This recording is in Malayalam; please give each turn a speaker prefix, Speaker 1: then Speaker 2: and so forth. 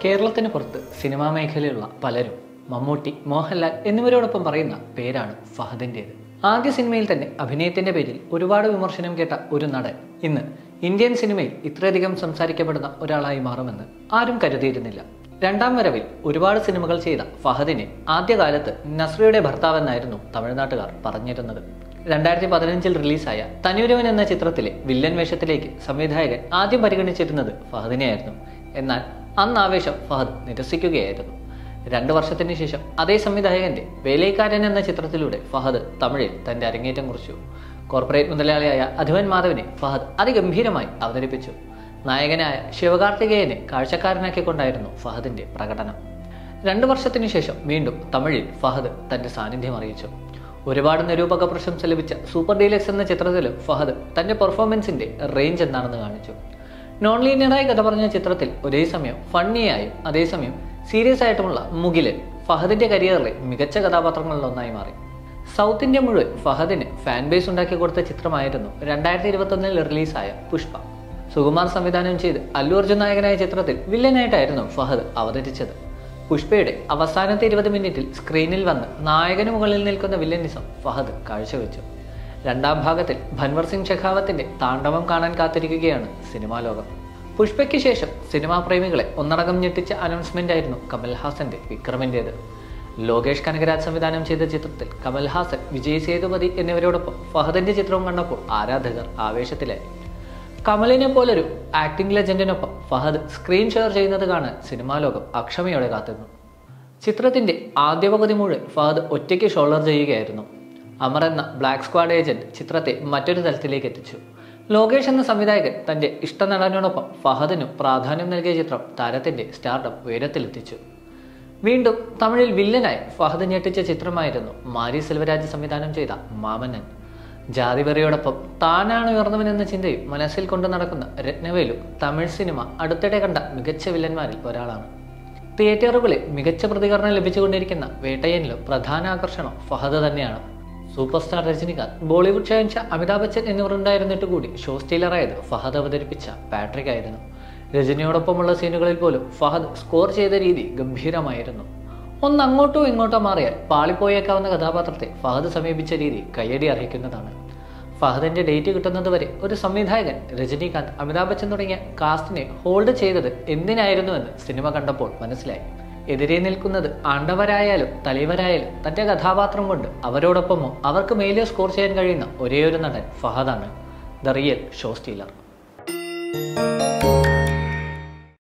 Speaker 1: കേരളത്തിന് പുറത്ത് സിനിമാ മേഖലയിലുള്ള പലരും മമ്മൂട്ടി മോഹൻലാൽ എന്നിവരോടൊപ്പം പറയുന്ന പേരാണ് ഫഹദിൻ്റേത് ആദ്യ സിനിമയിൽ തന്നെ അഭിനയത്തിന്റെ പേരിൽ ഒരുപാട് വിമർശനം കേട്ട ഒരു നടൻ ഇന്ന് ഇന്ത്യൻ സിനിമയിൽ ഇത്രയധികം സംസാരിക്കപ്പെടുന്ന ഒരാളായി മാറുമെന്ന് ആരും കരുതിയിരുന്നില്ല രണ്ടാം വരവിൽ ഒരുപാട് സിനിമകൾ ചെയ്ത ഫഹദിനെ ആദ്യകാലത്ത് നസ്രിയുടെ ഭർത്താവെന്നായിരുന്നു തമിഴ്നാട്ടുകാർ പറഞ്ഞിരുന്നത് രണ്ടായിരത്തി പതിനഞ്ചിൽ റിലീസായ തനിയൊരുവൻ എന്ന ചിത്രത്തിലെ വില്ലൻ വേഷത്തിലേക്ക് സംവിധായകൻ ആദ്യം പരിഗണിച്ചിരുന്നത് ഫഹദിനെയായിരുന്നു എന്നാൽ അന്ന് ആവേശം ഫഹദ് നിരസിക്കുകയായിരുന്നു രണ്ടു വർഷത്തിന് ശേഷം അതേ സംവിധായകന്റെ വേലൈക്കാരൻ എന്ന ചിത്രത്തിലൂടെ ഫഹദ് തമിഴിൽ തന്റെ അരങ്ങേറ്റം കുറിച്ചു കോർപ്പറേറ്റ് മുതലാളിയായ അധുവൻ മാധവനെ ഫഹദ് അതിഗംഭീരമായി അവതരിപ്പിച്ചു നായകനായ ശിവകാർത്തികേയനെ കാഴ്ചക്കാരനാക്കിക്കൊണ്ടായിരുന്നു ഫഹദിന്റെ പ്രകടനം രണ്ടു വർഷത്തിനു ശേഷം വീണ്ടും തമിഴിൽ ഫഹദ് തന്റെ സാന്നിധ്യം അറിയിച്ചു ഒരുപാട് നിരൂപക പ്രശംസ ലഭിച്ച സൂപ്പർ ഡീലക്സ് എന്ന ചിത്രത്തിലും ഫഹദ് തന്റെ പെർഫോമൻസിന്റെ റേഞ്ച് എന്താണെന്ന് കാണിച്ചു നോൺ ലീനിയറായി കഥ പറഞ്ഞ ചിത്രത്തിൽ ഒരേ സമയം ഫണ്ണിയായും അതേസമയം സീരിയസ് ആയിട്ടുമുള്ള മുകിലൻ ഫഹദിന്റെ കരിയറിലെ മികച്ച കഥാപാത്രങ്ങളിൽ ഒന്നായി മാറി സൗത്ത് ഇന്ത്യ മുഴുവൻ ഫഹദിന് ഫാൻ ബേസ് ഉണ്ടാക്കി കൊടുത്ത ചിത്രമായിരുന്നു രണ്ടായിരത്തി ഇരുപത്തൊന്നിൽ റിലീസായ പുഷ്പ സുകുമാർ സംവിധാനം ചെയ്ത് അല്ലു അർജുൻ നായകനായ ചിത്രത്തിൽ വില്ലനായിട്ടായിരുന്നു ഫഹദ് അവതരിച്ചത് പുഷ്പയുടെ അവസാനത്തെ ഇരുപത് മിനിറ്റിൽ സ്ക്രീനിൽ വന്ന് നായകന് മുകളിൽ നിൽക്കുന്ന വില്ലനിസം ഫഹദ് കാഴ്ചവെച്ചു രണ്ടാം ഭാഗത്തിൽ ഭൻവർ സിംഗ് ഷെഖാവത്തിന്റെ താണ്ഡവം കാണാൻ കാത്തിരിക്കുകയാണ് സിനിമാ ലോകം പുഷ്പയ്ക്ക് ശേഷം സിനിമാ പ്രേമികളെ ഒന്നടങ്കം ഞെട്ടിച്ച അനൗൺസ്മെന്റ് ആയിരുന്നു കമൽഹാസന്റെ വിക്രമിൻ്റേത് ലോകേഷ് കനകരാജ് സംവിധാനം ചെയ്ത ചിത്രത്തിൽ കമൽഹാസൻ വിജയ് സേതുപതി എന്നിവരോടൊപ്പം ഫഹദിന്റെ ചിത്രവും കണ്ടപ്പോൾ ആരാധകർ ആവേശത്തിലായി കമലിനെ പോലൊരു ആക്ടിംഗ് ലെജൻഡിനൊപ്പം ഫഹദ് സ്ക്രീൻ ഷെയർ ചെയ്യുന്നത് കാണാൻ സിനിമാ ലോകം അക്ഷമയോടെ കാത്തിരുന്നു ചിത്രത്തിന്റെ ആദ്യ പകുതി മുഴുവൻ ഫഹദ് ഒറ്റയ്ക്ക് ഷോൾഡർ ചെയ്യുകയായിരുന്നു അമർ എന്ന ബ്ലാക്ക് സ്ക്വാഡ് ഏജന്റ് ചിത്രത്തെ മറ്റൊരു തലത്തിലേക്ക് എത്തിച്ചു ലോകേഷ് എന്ന സംവിധായകൻ തന്റെ ഇഷ്ട നടനോടൊപ്പം ഫഹദിനും പ്രാധാന്യം നൽകിയ ചിത്രം താരത്തിന്റെ സ്റ്റാർഡം ഉയരത്തിലെത്തിച്ചു വീണ്ടും തമിഴിൽ വില്ലനായി ഫഹദ് ഞെട്ടിച്ച ചിത്രമായിരുന്നു മാരി സെൽവരാജ് സംവിധാനം ചെയ്ത മാമന്നൻ ജാതിവെറിയോടൊപ്പം താനാണ് ഉയർന്നവൻ എന്ന ചിന്തയും മനസ്സിൽ കൊണ്ടു നടക്കുന്ന രത്നവേലു തമിഴ് സിനിമ അടുത്തിടെ കണ്ട മികച്ച വില്ലന്മാരിൽ ഒരാളാണ് തിയേറ്ററുകളിൽ മികച്ച പ്രതികരണം ലഭിച്ചുകൊണ്ടിരിക്കുന്ന വേട്ടയനിലും പ്രധാന ആകർഷണം ഫഹദ് തന്നെയാണ് സൂപ്പർ സ്റ്റാർ രജനികാന്ത് ബോളിവുഡ് ഷഹൻഷാ അമിതാഭ് ബച്ചൻ എന്നിവർ ഉണ്ടായിരുന്നിട്ട് കൂടി ഷോ സ്റ്റീലറായത് ഫഹദ് അവതരിപ്പിച്ച പാട്രിക് ആയിരുന്നു രജനിയോടൊപ്പമുള്ള സീനുകളിൽ പോലും ഫഹദ് സ്കോർ ചെയ്ത രീതി ഗംഭീരമായിരുന്നു ഒന്ന് അങ്ങോട്ടോ ഇങ്ങോട്ടോ മാറിയാൽ പാളിപ്പോയേക്കാവുന്ന കഥാപാത്രത്തെ ഫഹദ് സമീപിച്ച രീതി കയ്യടി അർഹിക്കുന്നതാണ് ഫഹദിന്റെ ഡേറ്റ് കിട്ടുന്നത് വരെ ഒരു സംവിധായകൻ രജനീകാന്ത് അമിതാഭ് ബച്ചൻ തുടങ്ങിയ കാസ്റ്റിനെ ഹോൾഡ് ചെയ്തത് എന്തിനായിരുന്നുവെന്ന് സിനിമ കണ്ടപ്പോൾ മനസ്സിലായി എതിരെ നിൽക്കുന്നത് ആണ്ടവരായാലും തലൈവരായാലും തന്റെ കഥാപാത്രം കൊണ്ട് അവരോടൊപ്പമോ അവർക്ക് മേലെ സ്കോർ ചെയ്യാൻ കഴിയുന്ന ഒരേയൊരു നടൻ ഫഹദാണ് ദ റിയൽ ഷോ സ്റ്റീലർ